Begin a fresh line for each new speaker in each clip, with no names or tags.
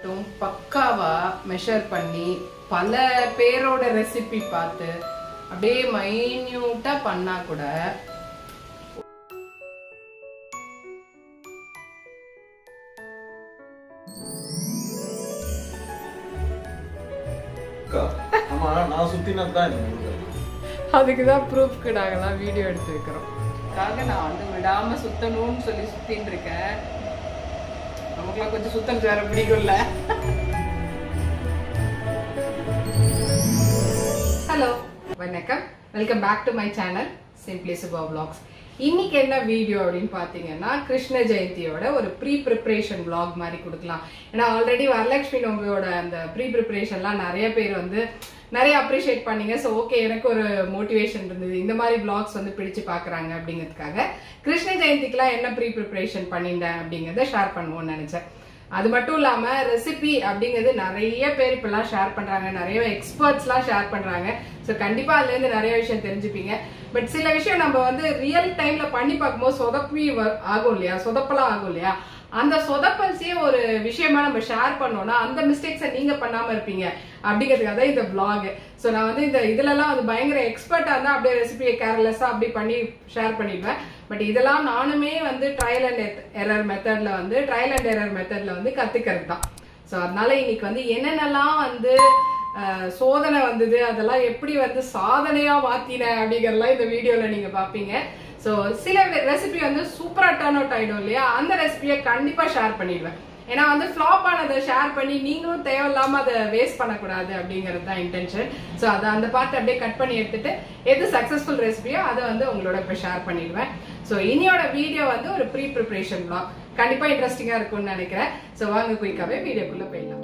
மட்டும் பக்காவா மெஷர் பண்ணி பல பேரோட ரெசிபி பார்த்து அப்படியே மைன்யூட்டா பண்ணா கூட
அக்கா, ஆமா நான் சுத்தினது தான் இந்த முருகன்
அதுக்கு தான் ப்ரூஃப்க்கு நாங்கெல்லாம் வீடியோ எடுத்து வைக்கிறோம் அதுக்காக நான் வந்து விடாம சுத்தணும்னு சொல்லி சுத்தின்னு இருக்கேன் நமக்குலாம் கொஞ்சம் சுத்தம் வேற பிடிக்கும்ல ஹலோ வணக்கம் welcome back to my channel simply Subha vlogs இன்னைக்கு என்ன வீடியோ அப்படின்னு பார்த்தீங்கன்னா கிருஷ்ண ஜெயந்தியோட ஒரு ப்ரீ ப்ரிப்பரேஷன் vlog மாதிரி கொடுக்கலாம் ஏன்னா ஆல்ரெடி வரலட்சுமி நோம்பியோட அந்த ப்ரீ ப்ரிப்பரேஷன்லாம் நிறைய பேர் வந்து நிறைய அப்ரிஷியேட் பண்ணீங்க ஸோ ஓகே எனக்கு ஒரு மோட்டிவேஷன் இருந்தது இந்த மாதிரி vlogs வந்து பிடிச்சு பார்க்குறாங்க அப்படிங்கிறதுக்காக கிருஷ்ண ஜெயந்திக்குலாம் என்ன ப்ரீ ப்ரிப்பரேஷன் பண்ணிட்டேன் அப்படிங்கிறத ஷேர் பண்ணுவோம்னு நினச்சேன் அது மட்டும் இல்லாம ரெசிபி அப்படிங்கிறது நிறைய பேர் இப்பெல்லாம் ஷேர் பண்றாங்க நிறைய எக்ஸ்பர்ட்ஸ்லாம் ஷேர் பண்றாங்க ஸோ கண்டிப்பா அதுல இருந்து நிறைய விஷயம் தெரிஞ்சுப்பீங்க பட் சில விஷயம் நம்ம வந்து ரியல் டைம்ல பண்ணி பார்க்கும்போது சொதப்பி வ- ஆகும் இல்லையா சொதப்பலாம் ஆகும் இல்லையா அந்த சொதப்பல்ஸே ஒரு விஷயமா நம்ம ஷேர் பண்ணோம்னா அந்த மிஸ்டேக்ஸை நீங்க பண்ணாம இருப்பீங்க அப்படிங்கிறதுக்காக தான் இந்த vlog ஸோ நான் வந்து இந்த இதுலலாம் வந்து பயங்கர எக்ஸ்பர்ட்டா இருந்தா அப்படியே ரெசிபியை கேர்லெஸ்ஸா அப்படி பண்ணி ஷேர் பண்ணிடுவேன் பட் இதெல்லாம் நானுமே வந்து ட்ரையல் அண்ட் எரர் மெத்தட்ல வந்து ட்ரையல் அண்ட் எரர் மெத்தட்ல வந்து கத்துக்கிறது தான் ஸோ அதனால இன்னைக்கு வந்து என்னென்னலாம் வந்து அஹ், சோதனை வந்தது அதெல்லாம் எப்படி வந்து சாதனையா மாத்தினேன் அப்படிங்கறதெல்லாம் இந்த வீடியோல நீங்க பாப்பீங்க ஸோ சில ரெசிபி வந்து சூப்பரா டர்ன் அவுட் ஆயிடும் இல்லையா அந்த ரெசிபியை கண்டிப்பா ஷேர் பண்ணிடுவேன் ஏன்னா வந்து ஃப்ளாப் ஆனதை ஷேர் பண்ணி நீங்களும் தேவையில்லாம அதை வேஸ்ட் பண்ணக்கூடாது அப்படிங்கிறது தான் இன்டென்ஷன் ஸோ அதை அந்த பார்ட் அப்படியே கட் பண்ணி எடுத்துட்டு எது சக்ஸஸ்ஃபுல் ரெசிபியோ அதை வந்து உங்களோட இப்போ ஷேர் பண்ணிடுவேன் ஸோ இனியோட வீடியோ வந்து ஒரு ப்ரீ ப்ரிப்பரேஷன் vlog கண்டிப்பா இன்ட்ரெஸ்டிங்கா இருக்கும்னு நினைக்கிறேன் ஸோ வாங்க குயிக்காவே வீடியோக்குள்ள போயிடலாம்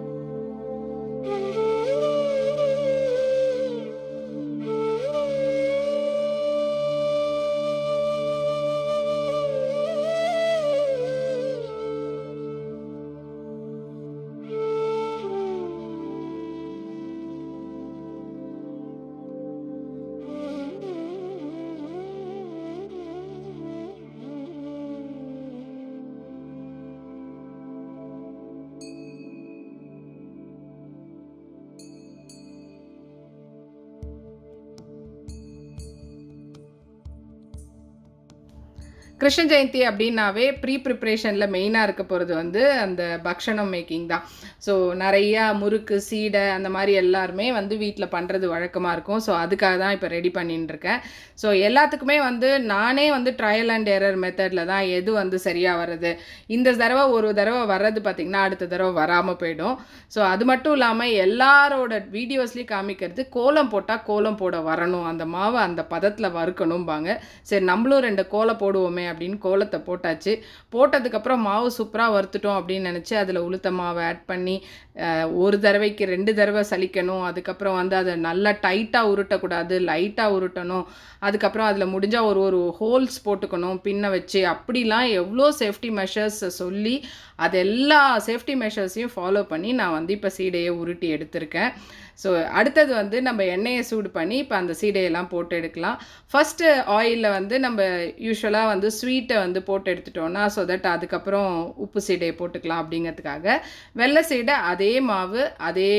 கிருஷ்ண ஜெயந்தி அப்படின்னாவே ப்ரீ ப்ரிப்ரேஷனில் மெயினாக இருக்க போகிறது வந்து அந்த பக்ஷணம் மேக்கிங் தான் ஸோ நிறையா முறுக்கு சீடை அந்த மாதிரி எல்லாருமே வந்து வீட்டில் பண்ணுறது வழக்கமாக இருக்கும் ஸோ அதுக்காக தான் இப்போ ரெடி பண்ணிட்டு இருக்கேன் ஸோ எல்லாத்துக்குமே வந்து நானே வந்து ட்ரையல் அண்ட் எரர் மெத்தடில் தான் எது வந்து சரியாக வர்றது இந்த தடவை ஒரு தடவை வர்றது பார்த்திங்கன்னா அடுத்த தடவை வராமல் போயிடும் ஸோ அது மட்டும் இல்லாமல் எல்லாரோட வீடியோஸ்லேயும் காமிக்கிறது கோலம் போட்டால் கோலம் போட வரணும் அந்த மாவை அந்த பதத்தில் வறுக்கணும்பாங்க சரி நம்மளும் ரெண்டு கோலம் போடுவோமே அப்படின்னு கோலத்தை போட்டாச்சு போட்டதுக்கப்புறம் மாவு சூப்பராக வறுத்துட்டோம் அப்படின்னு நினச்சி அதில் உளுத்த மாவை ஆட் பண்ணி அஹ், ஒரு தடவைக்கு ரெண்டு தடவை சலிக்கணும் அதுக்கப்புறம் வந்து அதை நல்லா டைட்டாக உருட்டக்கூடாது லைட்டாக உருட்டணும் அதுக்கப்புறம் அதில் முடிஞ்சால் ஒரு ஒரு ஹோல்ஸ் போட்டுக்கணும் பின்ன வச்சு அப்படிலாம் எவ்வளோ சேஃப்டி மெஷர்ஸ் சொல்லி அது எல்லா சேஃப்டி மெஷர்ஸையும் ஃபாலோ பண்ணி நான் வந்து இப்போ சீடையை உருட்டி எடுத்திருக்கேன் ஸோ அடுத்தது வந்து நம்ம எண்ணெயை சூடு பண்ணி இப்போ அந்த சீடையெல்லாம் போட்டு எடுக்கலாம் ஃபஸ்ட்டு ஆயிலில் வந்து நம்ம யூஸ்வலாக வந்து ஸ்வீட்டை வந்து போட்டு எடுத்துட்டோம்னா ஸோ தட் அதுக்கப்புறம் உப்பு சீடையை போட்டுக்கலாம் அப்படிங்கிறதுக்காக வெள்ளை சீடை அதே மாவு அதே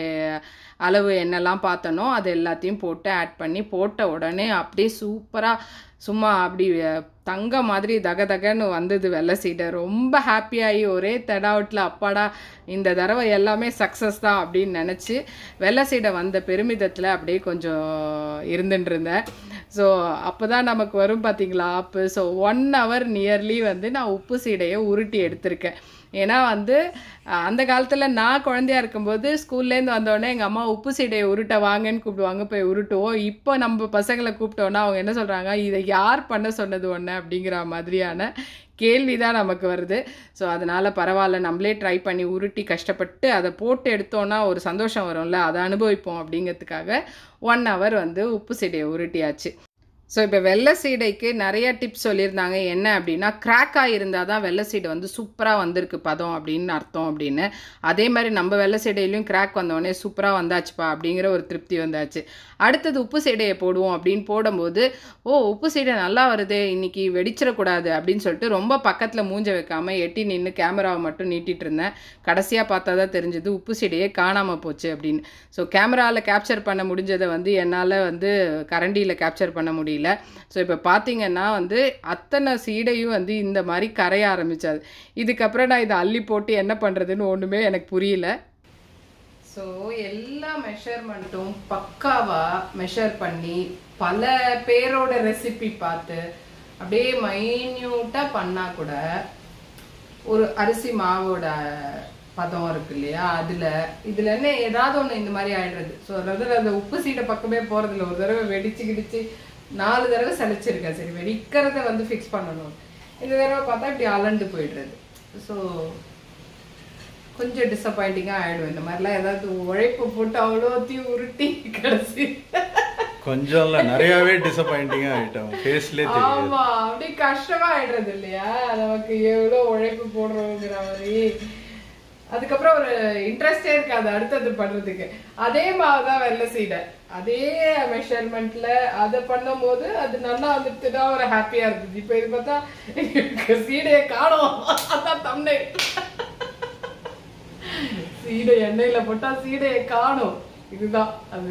அளவு எண்ணெய்லாம் பார்த்தனோ அது எல்லாத்தையும் போட்டு ஆட் பண்ணி போட்ட உடனே அப்படியே சூப்பராக சும்மா அப்படி அஹ், தங்க மாதிரி தக தகன்னு வந்தது வெள்ளை சீடை ரொம்ப ஹாப்பியாகி ஒரே தடாவட்டில் அப்பாடா இந்த தடவை எல்லாமே சக்ஸஸ் தான் அப்படின்னு நினச்சி வெள்ளை சீடை வந்த பெருமிதத்தில் அப்படியே கொஞ்சம் இருந்துட்டு இருந்தேன் ஸோ அப்போ தான் நமக்கு வரும் பார்த்தீங்களா ஆப்பு ஸோ ஒன் ஹவர் நியர்லி வந்து நான் உப்பு சீடையை உருட்டி எடுத்திருக்கேன் ஏன்னா வந்து அஹ், அந்த காலத்தில் நான் குழந்தையா இருக்கும்போது ஸ்கூல்லேருந்து வந்தோடனே எங்கள் அம்மா உப்பு சீடையை உருட்ட வாங்கன்னு கூப்பிடுவாங்க போய் உருட்டுவோம் இப்போ நம்ம பசங்களை கூப்பிட்டோன்னா அவங்க என்ன சொல்கிறாங்க இதை யார் பண்ண சொன்னது ஒன்று அப்படிங்கிற மாதிரியான கேள்வி தான் நமக்கு வருது ஸோ அதனால் பரவாயில்ல நம்மளே ட்ரை பண்ணி உருட்டி கஷ்டப்பட்டு அதை போட்டு எடுத்தோன்னா ஒரு சந்தோஷம் வரும்ல அதை அனுபவிப்போம் அப்படிங்கிறதுக்காக ஒன் ஹவர் வந்து உப்பு சீடையை உருட்டியாச்சு ஸோ இப்போ வெள்ளை சீடைக்கு நிறைய டிப்ஸ் சொல்லியிருந்தாங்க என்ன அப்படின்னா கிராக்காக இருந்தால் தான் வெள்ளை சீடை வந்து சூப்பராக வந்திருக்கு பதம் அப்படின்னு அர்த்தம் அப்படின்னு அதே மாதிரி நம்ம வெள்ளை சீடையிலையும் கிராக் வந்தோடனே சூப்பராக வந்தாச்சுப்பா அப்படிங்கிற ஒரு திருப்தி வந்தாச்சு அடுத்தது உப்பு சீடையை போடுவோம் அப்படின்னு போடும்போது ஓ உப்பு சீடை நல்லா வருதே இன்னைக்கு வெடிச்சிடக்கூடாது அப்படின்னு சொல்லிட்டு ரொம்ப பக்கத்தில் மூஞ்ச வைக்காம எட்டி நின்று கேமராவை மட்டும் நீட்டிட்டு இருந்தேன் கடைசியாக பார்த்தா தான் தெரிஞ்சது உப்பு சீடையே காணாமல் போச்சு அப்படின்னு ஸோ கேமராவில் கேப்சர் பண்ண முடிஞ்சதை வந்து என்னால் வந்து கரண்டியில் கேப்சர் பண்ண முடியல ஸோ இப்போ பார்த்தீங்கன்னா வந்து அத்தனை சீடையும் வந்து இந்த மாதிரி கரைய ஆரம்பிச்சாது இதுக்கப்புறம் நான் இதை அள்ளி போட்டு என்ன பண்ணுறதுன்னு ஒன்றுமே எனக்கு புரியல ஸோ எல்லா மெஷர்மெண்ட்டும் பக்காவாக மெஷர் பண்ணி பல பேரோட ரெசிபி பார்த்து அப்படியே மைன்யூட்டாக பண்ணால் கூட ஒரு அரிசி மாவோட பதம் இருக்கு இல்லையா அதில் இதில் என்ன ஏதாவது ஒன்று இந்த மாதிரி ஆயிடுறது ஸோ அதாவது அந்த உப்பு சீடை பக்கமே போகிறதில்ல ஒரு தடவை வெடிச்சு கிடிச்சு நாலு தடவை சலிச்சிருக்கேன் சரி வெடிக்கிறத வந்து ஃபிக்ஸ் பண்ணணும் இந்த தடவை பார்த்தா இப்படி அலண்டு போயிடுறது ஸோ கொஞ்சம் டிசப்பாயிண்டிங்காக ஆயிடும் இந்த மாதிரிலாம் ஏதாவது உழைப்பு போட்டு அவ்வளோத்தையும் உருட்டி கடைசி
கொஞ்சம் நிறையவே டிசப்பாயிண்டிங்கா ஆயிட்டோம் ஃபேஸ்லயே தெரியும்
ஆமா அப்படி கஷ்டமா ஆயிடுறது இல்லையா நமக்கு எவ்வளவு உழைப்பு போடுறோங்கிற மாதிரி அதுக்கப்புறம் ஒரு இன்ட்ரெஸ்டே இருக்காது அடுத்தது பண்றதுக்கு அதே மாவு தான் வெள்ளை சீடை அதே மெஷர்மெண்ட்ல அதை பண்ணும்போது அது நல்லா வந்துட்டுனா ஒரு ஹாப்பியா இருந்தது இப்ப இது பார்த்தா சீடையை காணும் அதான் தம்னை சீடை எண்ணெயில போட்டா சீடையை காணும் இதுதான் அது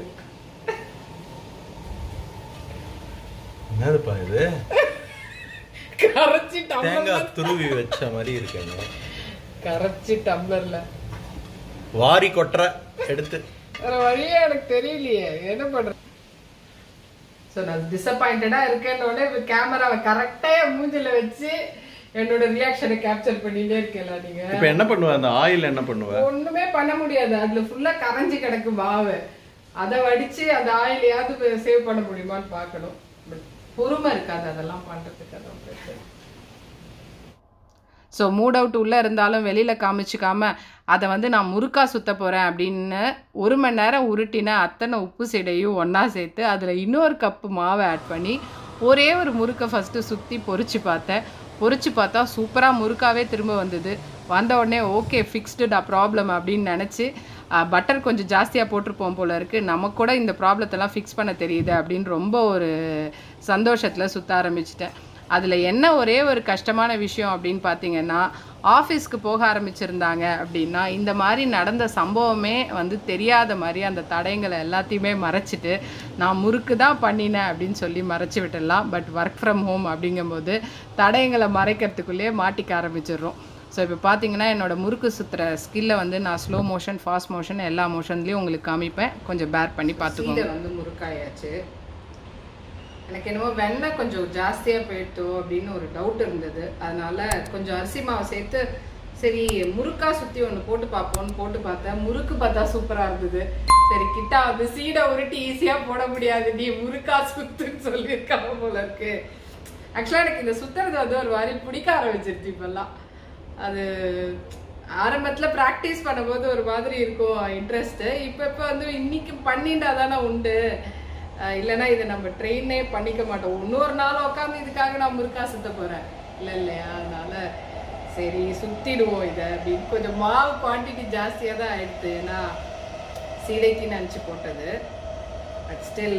என்னதுப்பா இது
கரைச்சி டம்ளர்
தேங்காய் துருவி வச்ச மாதிரி இருக்கேங்க
கரைச்சி டம்ளர்ல
வாரி கொட்டுற எடுத்து
வேற வழியே எனக்கு தெரியலையே என்ன பண்ற ஸோ நான் டிசப்பாயிண்டடாக இருக்கேன்னொடனே இப்போ கேமராவை கரெக்டாக என் மூஞ்சில வச்சு என்னோட ரியாக்ஷனை கேப்சர் பண்ணிட்டே இருக்கல நீங்க
இப்ப என்ன பண்ணுவ அந்த ஆயில் என்ன பண்ணுவ
ஒண்ணுமே பண்ண முடியாது அதுல ஃபுல்லா கரைஞ்சு கிடக்கு மாவு அதை வடிச்சு அந்த ஆயிலையாவது சேவ் பண்ண முடியுமான்னு பார்க்கணும் But பொறுமை இருக்காது அதெல்லாம் பண்றதுக்கு அதான் பிரச்சனை ஸோ மூட் அவுட் உள்ளே இருந்தாலும் வெளியில் காமிச்சிக்காம அதை வந்து நான் முறுக்கா சுத்த போகிறேன் அப்படின்னு ஒரு மணி நேரம் உருட்டின அத்தனை உப்பு சீடையும் ஒன்றா சேர்த்து அதில் இன்னொரு கப்பு மாவை ஆட் பண்ணி ஒரே ஒரு முறுக்கை ஃபஸ்ட்டு சுற்றி பொரிச்சு பார்த்தேன் பொரிச்சு பார்த்தா சூப்பராக முறுக்காவே திரும்ப வந்தது வந்த உடனே ஓகே ஃபிக்ஸ்டுடா ப்ராப்ளம் அப்படின்னு நினச்சி பட்டர் கொஞ்சம் ஜாஸ்தியாக போட்டிருப்போம் போல இருக்குது நமக்கு கூட இந்த ப்ராப்ளத்தெல்லாம் ஃபிக்ஸ் பண்ண தெரியுது அப்படின்னு ரொம்ப ஒரு சந்தோஷத்தில் சுற்ற ஆரம்பிச்சிட்டேன் அதில் என்ன ஒரே ஒரு கஷ்டமான விஷயம் அப்படின்னு பார்த்தீங்கன்னா ஆஃபீஸ்க்கு போக ஆரம்பிச்சிருந்தாங்க அப்படின்னா இந்த மாதிரி நடந்த சம்பவமே வந்து தெரியாத மாதிரி அந்த தடயங்களை எல்லாத்தையுமே மறைச்சிட்டு நான் முறுக்கு தான் பண்ணினேன் அப்படின்னு சொல்லி மறைச்சி விட்டுடலாம் பட் ஒர்க் ஃப்ரம் ஹோம் அப்படிங்கும்போது தடயங்களை மறைக்கிறதுக்குள்ளேயே மாட்டிக்க ஆரம்பிச்சிடுறோம் ஸோ இப்போ பார்த்தீங்கன்னா என்னோட முறுக்கு சுற்றுற ஸ்கில்லை வந்து நான் ஸ்லோ மோஷன் ஃபாஸ்ட் மோஷன் எல்லா மோஷன்லேயும் உங்களுக்கு காமிப்பேன் கொஞ்சம் பேர் பண்ணி பார்த்துக்கோங்க வந்து முறுக்காயாச்சு எனக்கு என்னமோ வெண்ணெய் கொஞ்சம் ஜாஸ்தியாக போயிட்டோ அப்படின்னு ஒரு டவுட் இருந்தது அதனால கொஞ்சம் அரிசி மாவு சேர்த்து சரி முறுக்கா சுற்றி ஒன்று போட்டு பார்ப்போம்னு போட்டு பார்த்தேன் முறுக்கு பார்த்தா சூப்பராக இருந்தது சரி கிட்டா வந்து சீடை உருட்டி ஈஸியாக போட முடியாது நீ முறுக்கா சுத்துன்னு சொல்லியிருக்காங்க போல இருக்கு ஆக்சுவலாக எனக்கு இந்த சுத்துறது வந்து ஒரு மாதிரி பிடிக்க ஆரம்பிச்சிருச்சு இப்பெல்லாம் அது ஆரம்பத்தில் ப்ராக்டிஸ் பண்ணும்போது ஒரு மாதிரி இருக்கும் இன்ட்ரெஸ்ட்டு இப்போ இப்போ வந்து இன்னைக்கு பண்ணிட்டா தானே உண்டு அஹ் இல்லைன்னா இதை நம்ம ட்ரெயினே பண்ணிக்க மாட்டோம் இன்னொரு நாள் உட்காந்து இதுக்காக நான் முறுக்கா சுத்த போகிறேன் இல்லை இல்லையா அதனால சரி சுற்றிடுவோம் இதை அப்படின்னு கொஞ்சம் மாவு குவான்டிட்டி ஜாஸ்தியாக தான் ஆயிடுது ஏன்னா சீடைக்கு நினச்சி போட்டது பட் ஸ்டில்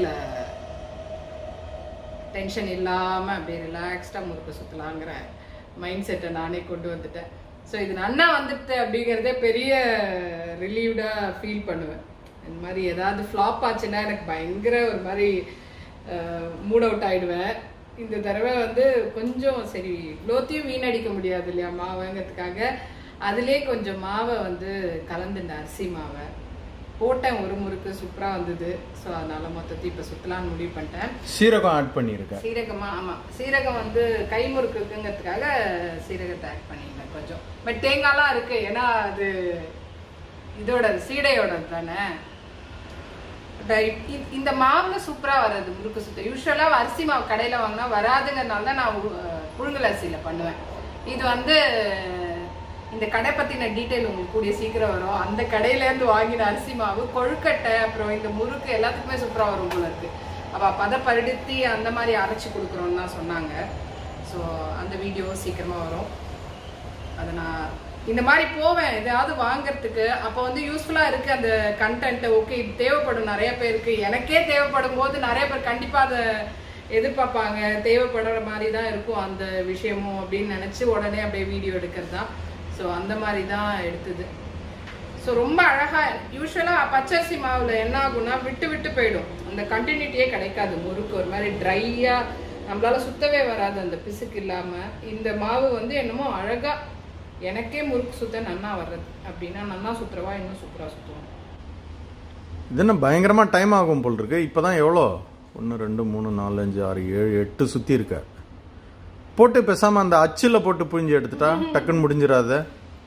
டென்ஷன் இல்லாமல் அப்படியே ரிலாக்ஸ்டாக முறுக்கு சுற்றலாங்கிற மைண்ட் செட்டை நானே கொண்டு வந்துட்டேன் ஸோ இது நன்னா வந்துட்டு அப்படிங்கிறதே பெரிய ரிலீவ்டாக ஃபீல் பண்ணுவேன் இந்த மாதிரி ஏதாவது ஃப்ளாப் ஆச்சுன்னா எனக்கு பயங்கர ஒரு மாதிரி மூட் அவுட் ஆயிடுவேன் இந்த தடவை வந்து கொஞ்சம் சரி இவ்வளோத்தையும் வீணடிக்க முடியாது இல்லையா மாவுங்கிறதுக்காக அதிலே கொஞ்சம் மாவை வந்து கலந்துட்டேன் அரிசி மாவை போட்டேன் ஒரு முறுக்கு சூப்பராக வந்தது ஸோ அதனால மொத்தத்தையும் இப்போ சுற்றலான்னு முடிவு பண்ணிட்டேன்
சீரகம் ஆட் பண்ணியிருக்க
சீரகமா ஆமா சீரகம் வந்து கை முறுக்குங்கிறதுக்காக சீரகத்தை ஆட் பண்ணியிருந்தேன் கொஞ்சம் பட் தேங்காய்லாம் இருக்கு ஏன்னா அது இதோட சீடையோட தானே But இ- இந்த மாவுல சூப்பரா வராது முறுக்கு சுத்த யூஸ்வலா அரிசி மாவு கடையில வாங்கினா வராதுங்கிறனால தான் நான் உ- புழுங்கல் அரிசியில பண்ணுவேன் இது வந்து இந்த கடை பத்தின டீட்டெயில் உங்களுக்கு கூடிய சீக்கிரம் வரும் அந்த கடையில இருந்து வாங்கின அரிசி மாவு கொழுக்கட்டை அப்புறம் இந்த முறுக்கு எல்லாத்துக்குமே சூப்பரா வரும் போல இருக்கு அவள் பதப்படுத்தி அந்த மாதிரி அரைச்சி கொடுக்குறோன்னு தான் சொன்னாங்க ஸோ அந்த வீடியோ சீக்கிரமாக வரும் அதை நான் இந்த மாதிரி போவேன் எதாவது வாங்குறதுக்கு அப்போ வந்து யூஸ்ஃபுல்லாக இருக்கு அந்த கண்டென்ட் ஓகே இது தேவைப்படும் நிறைய பேருக்கு எனக்கே தேவைப்படும் போது நிறைய பேர் கண்டிப்பாக அதை எதிர்பார்ப்பாங்க தேவைப்படுற மாதிரி தான் இருக்கும் அந்த விஷயமும் அப்படின்னு நினச்சி உடனே அப்படியே வீடியோ எடுக்கிறது தான் ஸோ அந்த மாதிரி தான் எடுத்தது ஸோ ரொம்ப அழகா யூஸ்வலாக பச்சரிசி மாவில் என்ன ஆகும்னா விட்டு விட்டு போயிடும் அந்த கண்டினியூட்டியே கிடைக்காது முறுக்கு ஒரு மாதிரி ட்ரையாக நம்மளால சுத்தவே வராது அந்த பிசுக்கு இல்லாமல் இந்த மாவு வந்து என்னமோ அழகா எனக்கே முறுக்கு சுத்த நன்னா வர்றது அப்படின்னா நன்னா சுத்துறவா இன்னும் சூப்பராக சுற்றுவோம்
இது என்ன பயங்கரமாக டைம் ஆகும் போல் இருக்கு இப்போ தான் எவ்வளோ ஒன்று ரெண்டு மூணு நாலு அஞ்சு ஆறு ஏழு எட்டு சுற்றி இருக்க போட்டு பேசாமல் அந்த அச்சில் போட்டு புழிஞ்சு எடுத்துட்டா டக்குன்னு முடிஞ்சிடாத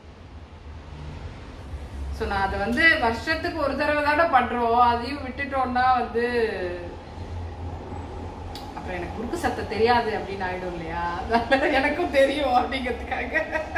ஸோ நான் அதை வந்து வருஷத்துக்கு ஒரு தடவை தானே பண்றோம் அதையும் விட்டுட்டோம்னா வந்து அப்புறம் எனக்கு முறுக்கு சத்தம் தெரியாது அப்படின்னு ஆயிடும் இல்லையா அதனால எனக்கும் தெரியும் அப்படிங்கிறதுக்காக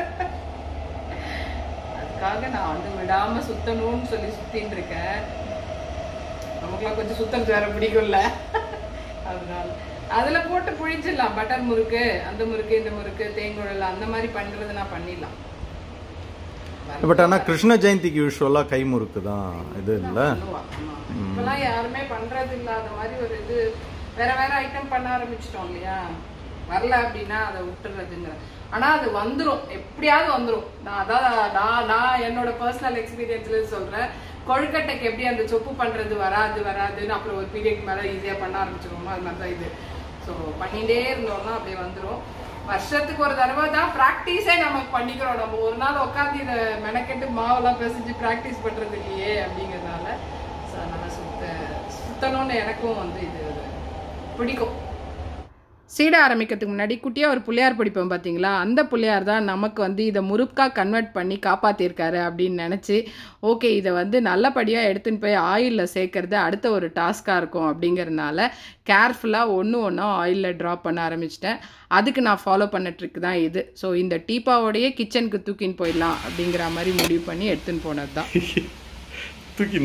அதுக்காக நான் வந்து விடாம சுத்தணும்னு சொல்லி சுத்தின்னு இருக்கேன் நமக்குலாம் கொஞ்சம் சுத்தம் வேற பிடிக்கும்ல அதனால அதுல போட்டு புழிச்சிடலாம் பட்டர் முறுக்கு அந்த முறுக்கு இந்த முறுக்கு தேங்குழல் அந்த மாதிரி பண்றது நான் பண்ணிடலாம்
பட் ஆனால் கிருஷ்ண ஜெயந்திக்கு யூஸ்வலாக கை முறுக்கு தான் இது இல்லை
பண்ணுவா. ஆமா. இப்பெல்லாம் யாருமே பண்றது இல்லாத மாதிரி ஒரு இது வேற வேற ஐட்டம் பண்ண ஆரம்பிச்சிட்டோம் இல்லையா வரல அப்படின்னா அதை விட்டுறதுங்கிற ஆனா அது வந்துரும் எப்படியாவது வந்துரும் நான் அதான் நான் நான் என்னோட பர்சனல் எக்ஸ்பீரியன்ஸ்ல சொல்றேன் கொழுக்கட்டைக்கு எப்படி அந்த சொப்பு பண்றது வராது வராதுன்னு அப்புறம் ஒரு பீரியட் மேல ஈஸியா பண்ண ஆரம்பிச்சிருவோமோ அது மாதிரி தான் இது ஸோ பண்ணிட்டே இருந்தோம்னா அப்படியே வந்துரும் வருஷத்துக்கு ஒரு தடவை தான் ப்ராக்டிஸே நம்ம பண்ணிக்கிறோம் நம்ம ஒரு நாள் உட்காந்து இதை மெனக்கெட்டு மாவெல்லாம் பிசைஞ்சு ப்ராக்டிஸ் பண்றது இல்லையே அப்படிங்கிறதுனால ஸோ அதனால சுத்த சுத்தணும்னு எனக்கும் வந்து இது பிடிக்கும் சீட ஆரம்பிக்கிறதுக்கு முன்னாடி குட்டியாக ஒரு புள்ளையார் பிடிப்போம் பார்த்தீங்களா அந்த புள்ளையார் தான் நமக்கு வந்து இதை முறுக்காக கன்வெர்ட் பண்ணி காப்பாற்றிருக்காரு அப்படின்னு நினச்சி ஓகே இதை வந்து நல்லபடியாக எடுத்துன்னு போய் ஆயிலில் சேர்க்கறது அடுத்த ஒரு டாஸ்காக இருக்கும் அப்படிங்கிறதுனால கேர்ஃபுல்லாக ஒன்று ஒன்றும் ஆயிலில் ட்ராப் பண்ண ஆரம்பிச்சிட்டேன் அதுக்கு நான் ஃபாலோ பண்ண ட்ரிக் தான் இது ஸோ இந்த டீப்பாவோடையே கிச்சனுக்கு தூக்கின்னு போயிடலாம் அப்படிங்கிற மாதிரி முடிவு பண்ணி எடுத்துன்னு போனது தான்
தூக்கி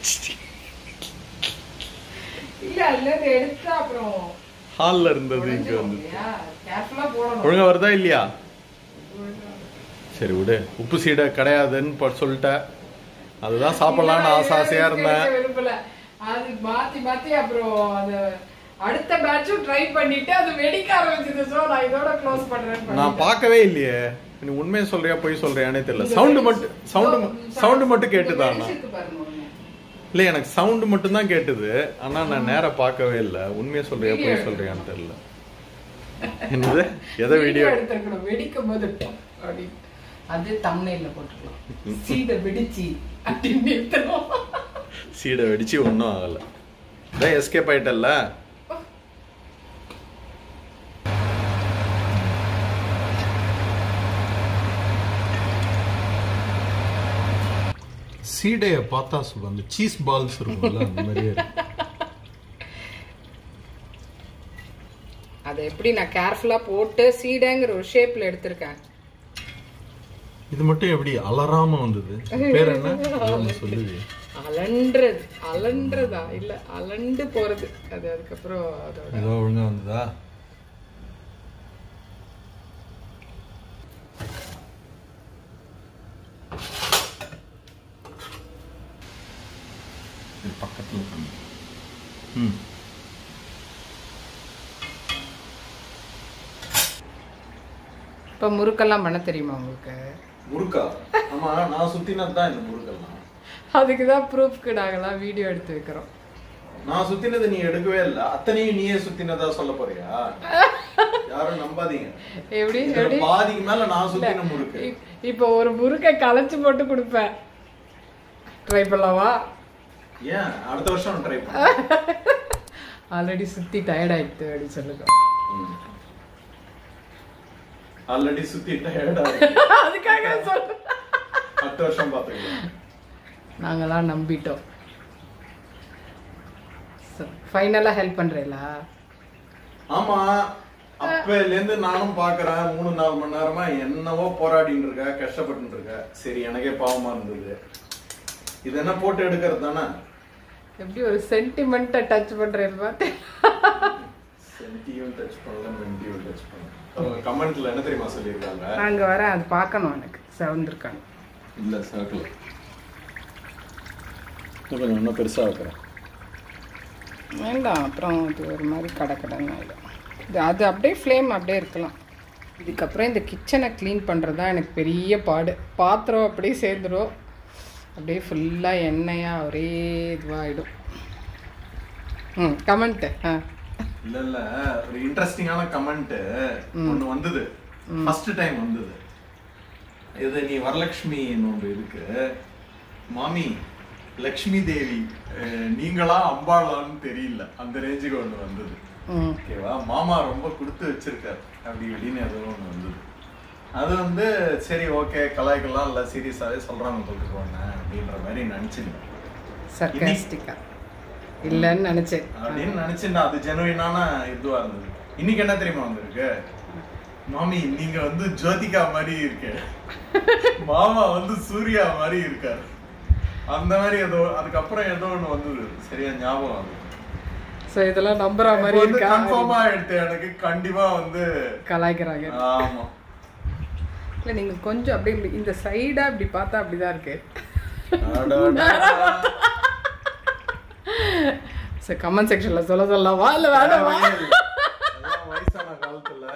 இல்லை அதில் எடுத்து அப்புறம்
ஹாலில் இருந்தது இங்கே வந்து
கேர்ஃபுல்லாக போடணும்
ஒழுங்கா வருதா இல்லையா சரி விடு உப்பு சீடை கிடையாதுன்னு ப- சொல்லிட்டேன் அதுதான் சாப்பிடலாம்னு ஆசை ஆசையா இருந்தேன்
விரும்பல அது மாத்தி மாத்தி அப்புறம் அது அடுத்த பேட்சும் ட்ரை பண்ணிட்டு அது வெடிக்க ஆரம்பிச்சது சோ நான் இதோட க்ளோஸ் பண்றேன்
நான் பார்க்கவே இல்லையே நீ உண்மையை சொல்றியா பொய் சொல்றியானே தெரியல சவுண்டு மட்டும் சவுண்டு சவுண்டு மட்டும் கேட்டுதானா இல்ல எனக்கு சவுண்டு மட்டும் தான் கேட்டுது ஆனா நான் நேரா பார்க்கவே இல்ல உண்மையை சொல்றியா பொய் சொல்றியான்னு தெரியல என்னது எதை வீடியோ
எடுத்துக்கணும் வெடிக்கும் போது டம் அப்படி அது தம்னைல போட்டுக்கலாம் சீதை வெடிச்சி அப்படின்னு நிறுத்தணும்
சீடை வெடிச்சு ஒன்றும் ஆகல இதான் எஸ்கேப் ஆயிட்டல்ல சீடையை பார்த்தா சொல்லுவாங்க அந்த சீஸ் பால்ஸ் இருக்கும்ல அந்த மாதிரியே இருக்கு
அதை எப்படி நான் கேர்ஃபுல்லா போட்டு சீடைங்கிற ஒரு ஷேப்ல எடுத்திருக்கேன்
இது மட்டும் எப்படி அலறாம வந்தது பேர் என்ன ஒண்ணு சொல்லுது
அலன்றது அலன்றதா இல்ல அலண்டு போறது அது அதுக்கப்புறம் அதோட
ஏதோ ஒழுங்கா வந்ததா இது பக்கத்துல பண்ணு. ம்
இப்ப முறுக்கெல்லாம் பண்ண தெரியுமா உங்களுக்கு
முறுக்கா ஆமா நான் சுத்தினது தான் இந்த முறுக்கெல்லாம்
அதுக்கு தான் ப்ரூஃப்க்கு நாங்கெல்லாம் வீடியோ எடுத்து வைக்கிறோம்
நான் சுத்தினது நீ எடுக்கவே இல்ல அத்தனையும் நீயே சுத்தினதா சொல்ல போறியா யாரும் நம்பாதீங்க
எப்படி
இதுல
எப்படி
பாதிக்கு மேல நான் சுத்தின முறுக்கு
இப்- இப்போ ஒரு முறுக்கை கலைச்சு போட்டு கொடுப்பேன் ட்ரை பண்ணலாமா
ஏன் அடுத்த வருஷம் ட்ரை பண்ண
ஆல்ரெடி சுத்தி டயர்ட் ஆயிடுது அப்படின்னு சொல்லுங்க
ஆல்ரெடி சுத்தி டயர்டா
அதுக்காக சொல்றேன்
அடுத்த வருஷம் பாத்துக்கலாம்
நாங்கெல்லாம் நம்பிட்டோம் ஃபைனலா ஹெல்ப் பண்றீங்களா
ஆமா அப்பையில இருந்து நானும் பாக்குறேன் மூணு நாலு மணி நேரமா என்னவோ போராடிட்டு இருக்க கஷ்டப்பட்டு இருக்க சரி எனக்கே பாவமா இருந்தது இது என்ன போட்டு எடுக்கிறது தானே
எப்படி ஒரு சென்டிமெண்ட்டை டச் பண்றேன்னு பார்த்து
சென்டியும் டச் பண்ணல மென்டியும் டச் பண்ணல அவங்க கமெண்ட்ல என்ன தெரியுமா சொல்லியிருக்காங்க
நான் அங்க வரேன் அது பார்க்கணும் எனக்கு செவந்திருக்காங்க
இல்ல சர்க்கிள் கொஞ்சம் இன்னும் பெருசா வைக்கிறேன்
வேண்டாம் அப்புறம் இது ஒரு மாதிரி கடை கடன் ஆகிடும் இது அது அப்படியே ஃப்ளேம் அப்படியே இருக்கலாம் இதுக்கப்புறம் இந்த கிச்சனை க்ளீன் பண்ணுறது தான் எனக்கு பெரிய பாடு பாத்திரம் அப்படியே சேர்ந்துடும் அப்படியே ஃபுல்லாக எண்ணெயாக ஒரே இதுவாகிடும் ம் கமெண்ட்டு ஆ
இல்ல இல்ல ஒரு இன்ட்ரெஸ்டிங்கான கமெண்ட் ஒண்ணு வந்தது ஃபர்ஸ்ட் டைம் வந்தது இது நீ வரலட்சுமி ஒன்று இருக்கு மாமி லக்ஷ்மி தேவி அஹ், நீங்களா அம்பாளான்னு தெரியல அந்த ரேஞ்சுக்கு ஒண்ணு வந்தது
ம்
ஓகேவா மாமா ரொம்ப கொடுத்து வச்சிருக்காரு அப்படி இப்படின்னு ஏதோ ஒண்ணு வந்தது அது வந்து சரி ஓகே கலாய்க்கலாம் இல்ல சீரியஸாவே சொல்றாங்க தொட்டுக்கோங்க அப்படின்ற மாதிரி நினைச்சிருந்தேன்
சர்க்காஸ்டிக்கா இல்லைன்னு நினச்சேன்
அப்படின்னு நினைச்சிருந்தேன் அது ஜெனுவினான இதுவா இருந்தது இன்னைக்கு என்ன தெரியுமா வந்திருக்கு மாமி நீங்க வந்து ஜோதிகா மாதிரி இருக்கு மாமா வந்து சூர்யா மாதிரி இருக்காரு அந்த மாதிரி ஏதோ அதுக்கப்புறம் ஏதோ ஒண்ணு வந்தது சரியா ஞாபகம் வந்து
ஸோ இதெல்லாம் நம்புற மாதிரி இருக்கா
கன்ஃபார்மா எடுத்து எனக்கு கண்டிப்பா வந்து
கலாய்க்கிறாங்க
ஆமா
இல்லை நீங்கள் கொஞ்சம் அப்படியே இப்படி இந்த சைடாக இப்படி பார்த்தா அப்படி தான் இருக்கு
அடடா.
சரி கமெண்ட் செக்ஷனில் சொல்ல சொல்லவா இல்லை வேணாமா
எல்லாம் வயசான காலத்துல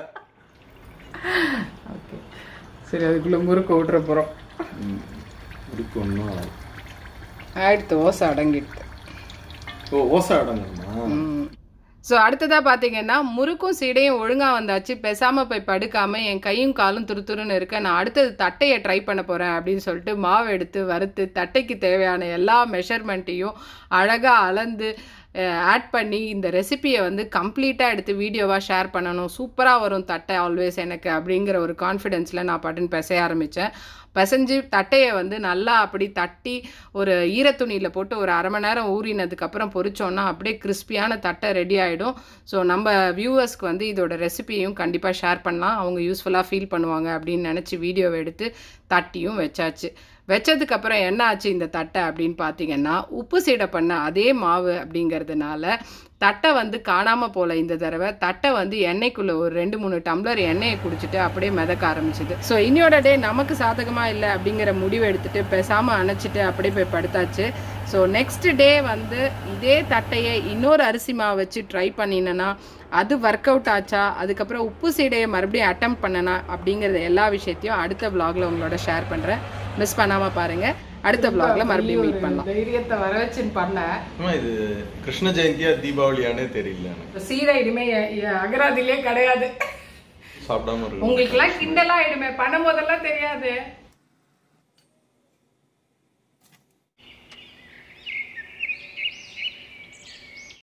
ஓகே சரி அதுக்குள்ளே முறுக்கு விட்ற போகிறோம்
இருக்கு ஒன்றும்
ஆயிடுத்து ஓசை அடங்கிடுது
ஓ ஓசை அடங்கணுமா
ஸோ அடுத்ததாக பார்த்தீங்கன்னா முறுக்கும் சீடையும் ஒழுங்காக வந்தாச்சு பேசாமல் போய் படுக்காமல் என் கையும் காலும் துருதுருன்னு இருக்க நான் அடுத்தது தட்டையை ட்ரை பண்ண போகிறேன் அப்படின்னு சொல்லிட்டு மாவு எடுத்து வறுத்து தட்டைக்கு தேவையான எல்லா மெஷர்மெண்ட்டையும் அழகாக அளந்து ஆட் பண்ணி இந்த ரெசிபியை வந்து கம்ப்ளீட்டாக எடுத்து வீடியோவாக ஷேர் பண்ணணும் சூப்பராக வரும் தட்டை ஆல்வேஸ் எனக்கு அப்படிங்கிற ஒரு கான்ஃபிடென்ஸில் நான் பட்டுன்னு பிசைய ஆரம்பித்தேன் பிசைஞ்சு தட்டையை வந்து நல்லா அப்படி தட்டி ஒரு ஈரத்துணியில் போட்டு ஒரு அரை மணி நேரம் ஊறினதுக்கப்புறம் பொரிச்சோன்னா அப்படியே கிறிஸ்பியான தட்டை ரெடி ஆகிடும் ஸோ நம்ம வியூவர்ஸ்க்கு வந்து இதோட ரெசிபியையும் கண்டிப்பாக ஷேர் பண்ணலாம் அவங்க யூஸ்ஃபுல்லாக ஃபீல் பண்ணுவாங்க அப்படின்னு நினச்சி வீடியோவை எடுத்து தட்டியும் வச்சாச்சு வச்சதுக்கப்புறம் என்ன ஆச்சு இந்த தட்டை அப்படின்னு பார்த்தீங்கன்னா உப்பு சீடை பண்ண அதே மாவு அப்படிங்கிறதுனால தட்டை வந்து காணாமல் போல இந்த தடவை தட்டை வந்து எண்ணெய்க்குள்ளே ஒரு ரெண்டு மூணு டம்ளர் எண்ணெயை குடிச்சிட்டு அப்படியே மிதக்க ஆரம்பிச்சுது ஸோ இன்னியோட டே நமக்கு சாதகமாக இல்லை அப்படிங்கிற முடிவு எடுத்துட்டு பேசாமல் அணைச்சிட்டு அப்படியே போய் படுத்தாச்சு ஸோ நெக்ஸ்ட் டே வந்து இதே தட்டையை இன்னொரு அரிசி மாவு வச்சு ட்ரை பண்ணினேன்னா அது ஒர்க் அவுட் ஆச்சா அதுக்கப்புறம் உப்பு சீடையை மறுபடியும் அட்டம் பண்ணனா அப்படிங்கிறத எல்லா விஷயத்தையும் அடுத்த vlogல உங்களோட ஷேர் பண்ணுறேன் மிஸ் பண்ணாமல் பாருங்கள் அடுத்த vlogல மறுபடியும் மீட் பண்ணலாம் தைரியத்தை வர வச்சுன்னு பண்ணேன்
ஆமா இது கிருஷ்ண ஜெயந்தியா தீபாவளியானே தெரியல எனக்கு
சீடை இனிமே அகராதிலே கிடையாது
சாப்பிடாம இருக்கு
உங்களுக்கு எல்லாம் கிண்டலா ஆயிடுமே பண்ணும் போதெல்லாம் தெரியாது